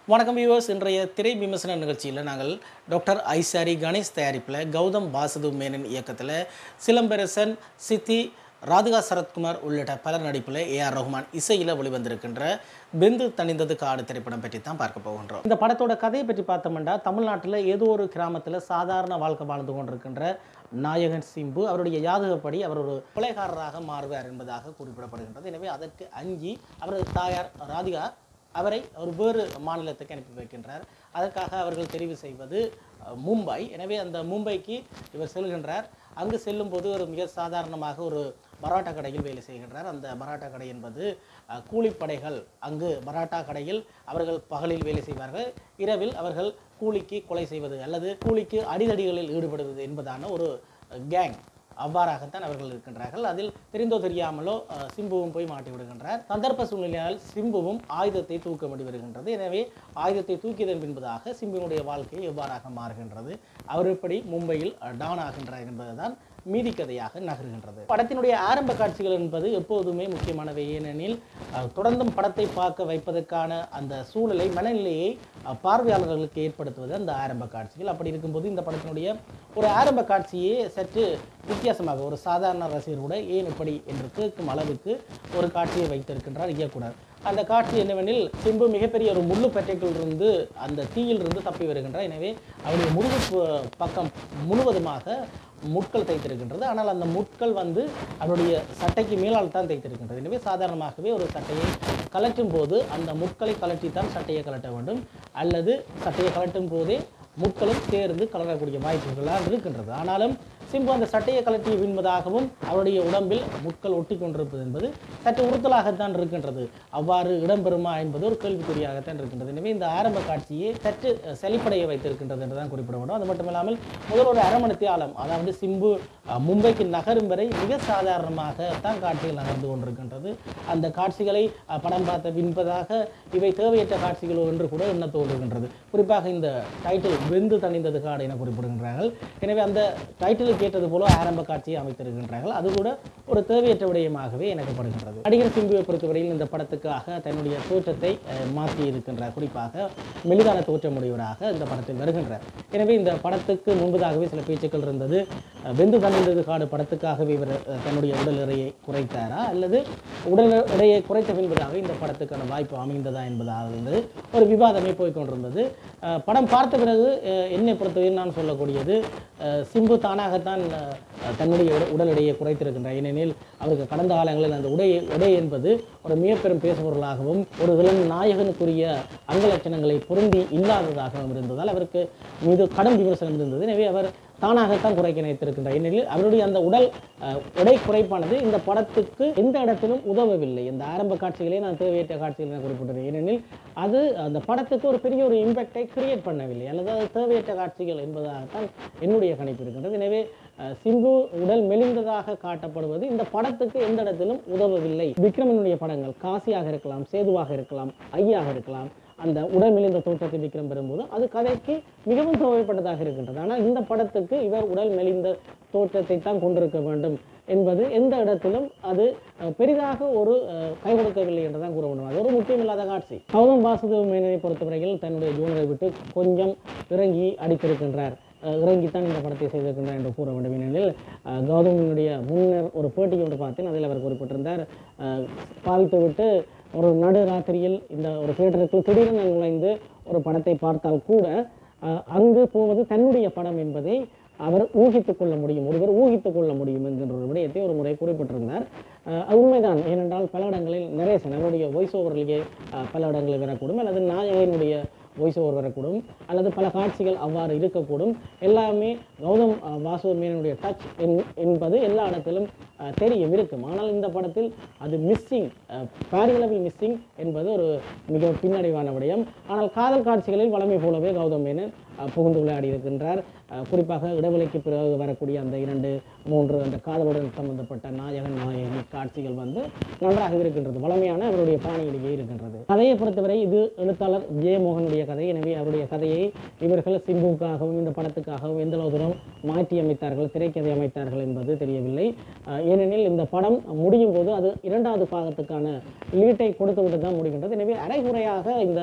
வணக்கம் வியூவர்ஸ் இன்றைய திரை விமர்சன நிகழ்ச்சியில் நாங்கள் டாக்டர் ஐசாரி கணேஷ் தயாரிப்பில் கௌதம் வாசுது மேனன் இயக்கத்தில் சிலம்பரசன் சித்தி ராதிகா சரத்குமார் உள்ளிட்ட பலர் நடிப்பில் ஏ ஆர் ரஹ்மான் இசையில் வெளிவந்திருக்கின்ற பெந்து தணிந்தது காடு திரைப்படம் பற்றி தான் பார்க்க போகின்றோம் இந்த படத்தோட கதையை பற்றி பார்த்தோம்னா தமிழ்நாட்டில் ஏதோ ஒரு கிராமத்தில் சாதாரண வாழ்க்கை வாழ்ந்து கொண்டிருக்கின்ற நாயகன் சிம்பு அவருடைய யாதகப்படி அவர் ஒரு கொலைகாரராக மாறுவார் என்பதாக குறிப்பிடப்படுகின்றது எனவே அதற்கு அஞ்சி அவரது தாயார் ராதிகா அவரை ஒரு வேறு மாநிலத்துக்கு அனுப்பி வைக்கின்றார் அதற்காக அவர்கள் தெரிவு செய்வது அஹ், மும்பை எனவே அந்த மும்பைக்கு இவர் செல்கின்றார் அங்கு செல்லும்போது ஒரு மிக சாதாரணமாக ஒரு பராட்டா கடையில் வேலை செய்கின்றார் அந்த பராட்டா கடை என்பது அஹ், கூலிப்படைகள் அங்கு பராட்டா கடையில் அவர்கள் பகலில் வேலை செய்வார்கள் இரவில் அவர்கள் கூலிக்கு கொலை செய்வது அல்லது கூலிக்கு அடிதடிகளில் ஈடுபடுவது என்பதான ஒரு கேங் அவ்வாறாகத்தான் அவர்கள் இருக்கின்றார்கள் அதில் தெரிந்தோ தெரியாமலோ அஹ், சிம்புவும் போய் மாட்டி விடுகின்றார் சந்தர்ப்ப சூழ்நிலையால் சிம்புவும் ஆயுதத்தை தூக்க வேண்டி வருகின்றது எனவே ஆயுதத்தை தூக்கியதன் பின்பதாக சிம்புவினுடைய வாழ்க்கை எவ்வாறாக மாறுகின்றது அவர் எப்படி மும்பையில் அஹ், டான் ஆகின்றார் என்பதுதான் மீதி கதையாக நகர்கின்றது படத்தினுடைய ஆரம்ப காட்சிகள் என்பது எப்போதுமே முக்கியமானவை ஏனெனில் அஹ், தொடர்ந்தும் படத்தை பார்க்க வைப்பதற்கான அந்த சூழலை மனநிலையை அஹ், பார்வையாளர்களுக்கு ஏற்படுத்துவது அந்த ஆரம்ப காட்சிகள் அப்படி இருக்கும்போது இந்த படத்தினுடைய ஒரு ஆரம்ப காட்சியே சற்று வித்தியாசமாக ஒரு சாதாரண ரசிகர் கூட ஏன் இப்படி என்று கேட்கும் அளவுக்கு ஒரு காட்சியை வைத்திருக்கின்றார் இயக்குனர் அந்த காட்சி என்னவெனில் சிம்பு மிகப்பெரிய ஒரு முள்ளு பெட்டைக்குள்ளிருந்து அந்த தீயிலிருந்து தப்பி வருகின்றார் எனவே அவருடைய முதுகு பு- பக்கம் முழுவதுமாக முட்கள் தைத்திருக்கின்றது ஆனால் அந்த முட்கள் வந்து அவருடைய சட்டைக்கு மேலால் தான் தைத்திருக்கின்றது எனவே சாதாரணமாகவே ஒரு சட்டையை கலட்டும் போது அந்த முட்களை கலட்டித்தான் சட்டையை கலட்ட வேண்டும் அல்லது சட்டையை கலட்டும் போதே முட்களும் சேர்ந்து கலரக்கூடிய வாய்ப்புகளாக இருக்கின்றது ஆனாலும் சிம்பு அந்த சட்டையை கலட்டி என்பதாகவும் அவருடைய உடம்பில் முட்கள் ஒட்டி கொண்டிருப்பது என்பது சற்று உறுத்தலாகத்தான் இருக்கின்றது அவ்வாறு இடம்பெறுமா என்பது ஒரு கேள்விக்குறியாகத்தான் இருக்கின்றது எனவே இந்த ஆரம்ப காட்சியை சற்று அஹ், செழிப்படைய வைத்திருக்கின்றது என்றுதான் குறிப்பிடப்படும் அது மட்டும் இல்லாமல் முதல் ஒரு அரை மணி தியாலம் அதாவது சிம்பு அஹ், மும்பைக்கு நகரும் வரை மிக சாதாரணமாக தான் காட்சிகள் நகர்ந்து கொண்டிருக்கின்றது அந்த காட்சிகளை அஹ், படம் பார்த்த பின்பதாக இவை தேவையற்ற காட்சிகளோ என்று கூட எண்ண தோன்றுகின்றது குறிப்பாக இந்த டைட்டில் வெந்து தணிந்தது காடு என குறிப்பிடுகின்றார்கள் எனவே அந்த டைட்டில் கேட்டது போல ஆரம்ப காட்சியை அமைத்திருக்கின்றார்கள் அது கூட ஒரு தேவையற்ற விடயமாகவே எனக்கு படுகின்றது நடிகர் சிம்புவை பொறுத்தவரையில் இந்த படத்துக்காக தன்னுடைய தோற்றத்தை அஹ், மாற்றி இருக்கின்றார் குறிப்பாக மெலிதான தோற்றமுடையவராக இந்த படத்தில் வருகின்றார் எனவே இந்த படத்துக்கு முன்பதாகவே சில பேச்சுக்கள் இருந்தது அஹ், வெந்து தணிந்தது காடு படத்துக்காகவே இவர் அஹ், தன்னுடைய உடல் எடையை குறைத்தாரா அல்லது உடல் எடையை குறைத்த பின்பதாக இந்த படத்துக்கான வாய்ப்பு அமைந்ததா என்பதாக இருந்தது ஒரு விவாதமே போய்க்கொண்டிருந்தது அஹ், படம் பார்த்த பிறகு அஹ், என்னை பொறுத்தவரையில் நான் சொல்லக்கூடியது அஹ், சிம்பு தானாகத்தான் அஹ், தன்னுடைய உட- உடல் எடையை குறைத்திருக்கின்றார் ஏனெனில் அவருக்கு கடந்த காலங்களில் அந்த உடை எடை என்பது ஒரு மிகப்பெரும் பேசுபொருளாகவும் ஒரு விலன் நாயகனுக்குரிய அங்கலட்சணங்களை பொருந்தி இல்லாததாகவும் இருந்ததால் அவருக்கு மீது கடும் விமர்சனம் இருந்தது எனவே அவர் தானாகத்தான் குறைக்க நினைத்திருக்கின்றார் ஏனெனில் அவருடைய அந்த உடல் அஹ், எடை குறைப்பானது இந்த படத்துக்கு எந்த இடத்திலும் உதவவில்லை இந்த ஆரம்ப காட்சிகளே நான் தேவையற்ற காட்சிகள் நான் குறிப்பிட்டேன் ஏனெனில் அது அந்த படத்துக்கு ஒரு பெரிய ஒரு இம்பேக்டை கிரியேட் பண்ணவில்லை அல்லது அது தேவையற்ற காட்சிகள் என்பதாகத்தான் என்னுடைய கணிப்பு இருக்கின்றது எனவே அஹ், சிம்பு உடல் மெலிந்ததாக காட்டப்படுவது இந்த படத்துக்கு எந்த இடத்திலும் உதவவில்லை விக்ரமனுடைய படங்கள் காசியாக இருக்கலாம் சேதுவாக இருக்கலாம் ஐயாக இருக்கலாம் அந்த உடல் மெலிந்த தோற்றத்தை விக்ரம் பெறும்போது அது கதைக்கு மிகவும் தேவைப்பட்டதாக இருக்கின்றது ஆனால் இந்த படத்துக்கு இவர் உடல் மெலிந்த தோற்றத்தை தான் கொண்டிருக்க வேண்டும் என்பது எந்த இடத்திலும் அது அஹ், பெரிதாக ஒரு அஹ், கை கொடுக்கவில்லை என்று தான் கூற வேண்டும் அது ஒரு முக்கியமில்லாத காட்சி கௌதம் வாசுதேவ மேனனை பொறுத்தவரையில் தன்னுடைய ஜூனரை விட்டு கொஞ்சம் இறங்கி அடித்திருக்கின்றார் அஹ், இறங்கித்தான் இந்த படத்தை செய்திருக்கின்றார் என்று கூற வேண்டும் ஏனெனில் அஹ், கௌதமினுடைய முன்னர் ஒரு பேட்டி ஒன்று பார்த்தேன் அதில் அவர் குறிப்பிட்டிருந்தார் அஹ், பாவித்து விட்டு ஒரு நடு ராத்திரியில் இந்த ஒரு தியேட்டருக்குள் திடீரென நுழைந்து ஒரு படத்தை பார்த்தால் கூட அஹ், அங்கு போவது தன்னுடைய படம் என்பதை அவர் ஊகித்துக் கொள்ள முடியும் ஒருவர் ஊகித்துக் கொள்ள முடியும் என்கின்ற ஒரு விடயத்தை ஒரு முறை குறிப்பிட்டிருந்தார் அஹ், அது உண்மைதான் ஏனென்றால் பல இடங்களில் நரேசன் அவருடைய வாய்ஸ் ஓவரிலேயே பல இடங்களில் வரக்கூடும் அல்லது நாயகனுடைய வாய்ஸ் ஓவர் வரக்கூடும் அல்லது பல காட்சிகள் அவ்வாறு இருக்கக்கூடும் எல்லாமே கௌதம் அஹ், வாசு மேனனுடைய டச் என்பது எல்லா இடத்திலும் அஹ், தெரியும் இருக்கும் ஆனால் இந்த படத்தில் அது மிஸ்ஸிங் பாரியளவில் மிஸ்ஸிங் என்பது ஒரு மிக பின்னடைவான விடயம் ஆனால் காதல் காட்சிகளில் வளமை போலவே கௌதம் மேனன் அஹ், புகுந்து விளையாடி இருக்கின்றார் அஹ், குறிப்பாக இடைவெளிக்கு பிறகு வரக்கூடிய அந்த இரண்டு மூன்று அந்த காதலுடன் சம்பந்தப்பட்ட நாயகன் நாயகி காட்சிகள் வந்து நன்றாக இருக்கின்றது வளமையான அவருடைய பாணியிலேயே இருக்கின்றது கதையை பொறுத்தவரை இது எழுத்தாளர் ஜெயமோகனுடைய கதை எனவே அவருடைய கதையை இவர்கள் சிம்புவுக்காகவும் இந்த படத்துக்காகவும் எந்த அளவு தூரம் மாற்றி அமைத்தார்கள் திரைக்கதை அமைத்தார்கள் என்பது தெரியவில்லை அஹ், ஏனெனில் இந்த படம் முடியும் போது அது இரண்டாவது பாகத்துக்கான லீட்டை கொடுத்து விட்டு தான் முடிகின்றது எனவே அரைகுறையாக இந்த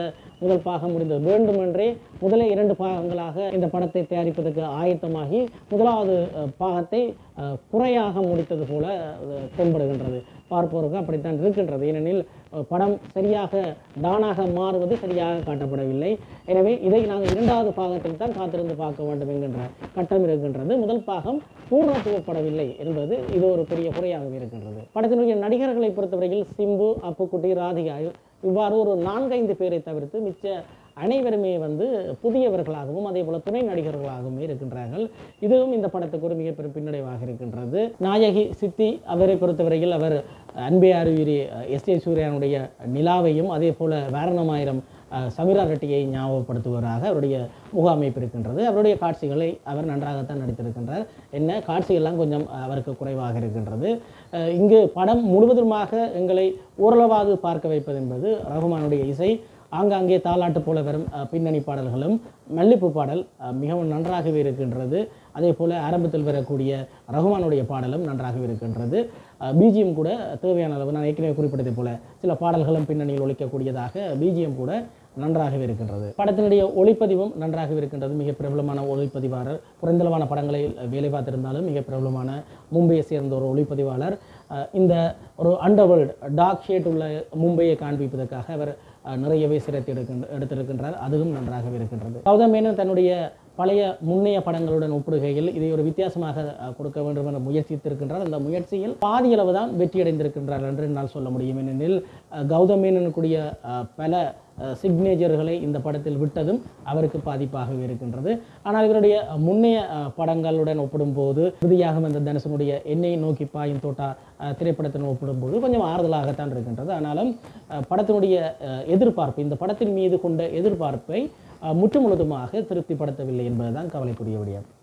முதல் பாகம் முடிந்தது வேண்டுமென்றே முதலே இரண்டு பாகங்களாக இந்த படத்தை தயாரிப்பதற்கு ஆயத்தமாகி முதலாவது அஹ், பாகத்தை அஹ், குறையாக முடித்தது போல அஹ், தென்படுகின்றது பார்ப்போருக்கு அப்படித்தான் இருக்கின்றது ஏனெனில் அஹ், படம் சரியாக டானாக மாறுவது சரியாக காட்டப்படவில்லை எனவே இதை நாங்கள் இரண்டாவது பாகத்தில் தான் காத்திருந்து பார்க்க வேண்டும் என்கின்ற கட்டம் இருக்கின்றது முதல் பாகம் பூர்ணத்துவப்படவில்லை என்பது இது ஒரு பெரிய குறையாகவே இருக்கின்றது படத்தினுடைய நடிகர்களை பொறுத்தவரையில் சிம்பு அப்புக்குட்டி ராதிகா இவ்வாறு ஒரு நான்கைந்து பேரை தவிர்த்து மிச்ச அனைவருமே வந்து புதியவர்களாகவும் அதே போல துணை நடிகர்களாகவும் இருக்கின்றார்கள் இதுவும் இந்த படத்துக்கு ஒரு மிகப்பெரிய பின்னடைவாக இருக்கின்றது நாயகி சித்தி அவரை பொறுத்தவரையில் அவர் அன்பே அறிவிரி எஸ் ஏ சூர்யானுடைய நிலாவையும் அதே போல வாரணமாயிரம் அஹ், சமீரா ரெட்டியை ஞாபகப்படுத்துவதாக அவருடைய முக அமைப்பு இருக்கின்றது அவருடைய காட்சிகளை அவர் நன்றாகத்தான் நடித்திருக்கின்றார் என்ன காட்சிகள்லாம் கொஞ்சம் அவருக்கு குறைவாக இருக்கின்றது அஹ், இங்கு படம் முழுவதுமாக எங்களை ஓரளவாக பார்க்க வைப்பது என்பது ரகுமானுடைய இசை ஆங்காங்கே தாலாட்டு போல வரும் அஹ், பின்னணி பாடல்களும் மல்லிப்பு பாடல் அஹ், மிகவும் நன்றாகவே இருக்கின்றது அதே போல் ஆரம்பத்தில் வரக்கூடிய ரகுமானுடைய பாடலும் நன்றாகவே இருக்கின்றது பிஜிஎம் கூட தேவையான அளவு நான் ஏற்கனவே குறிப்பிட்டதை போல சில பாடல்களும் பின்னணியில் ஒழிக்கக்கூடியதாக பிஜிஎம் கூட நன்றாகவே இருக்கின்றது படத்தினுடைய ஒளிப்பதிவும் நன்றாகவே இருக்கின்றது மிக பிரபலமான ஒளிப்பதிவாளர் குறைந்தளவான படங்களை வேலை பார்த்திருந்தாலும் மிக பிரபலமான மும்பையை சேர்ந்த ஒரு ஒளிப்பதிவாளர் அஹ், இந்த ஒரு அண்டர்வேர்ல்ட் டார்க் ஷேட் உள்ள மும்பையை காண்பிப்பதற்காக அவர் அஹ், நிறையவே சிரத்தை எடுக்கின்ற எடுத்திருக்கின்றார் அதுவும் நன்றாகவே இருக்கின்றது கௌதம் மேனன் தன்னுடைய பழைய முன்னைய படங்களுடன் ஒப்பிடுகையில் இதை ஒரு வித்தியாசமாக அஹ், கொடுக்க வேண்டும் என முயற்சித்திருக்கின்றார் அந்த முயற்சியில் பாதியளவு தான் வெற்றியடைந்திருக்கின்றார் என்று என்னால் சொல்ல முடியும் ஏனெனில் அஹ், கௌதம் மேனனுக்குரிய அஹ், பல சிக்னேச்சர்களை இந்த படத்தில் விட்டதும் அவருக்கு பாதிப்பாகவே இருக்கின்றது ஆனால் இவருடைய முன்னைய அஹ், படங்களுடன் ஒப்பிடும்போது இறுதியாக வந்த தனுசனுடைய என்னை நோக்கி பாயும் தோட்டா அஹ், திரைப்படத்துடன் ஒப்பிடும்போது கொஞ்சம் ஆறுதலாகத்தான் இருக்கின்றது ஆனாலும் அஹ், படத்தினுடைய அஹ், எதிர்பார்ப்பு இந்த படத்தின் மீது கொண்ட எதிர்பார்ப்பை அஹ், முற்றுமுழுதுமாக திருப்திப்படுத்தவில்லை என்பதுதான் கவலைக்குரிய விடயம்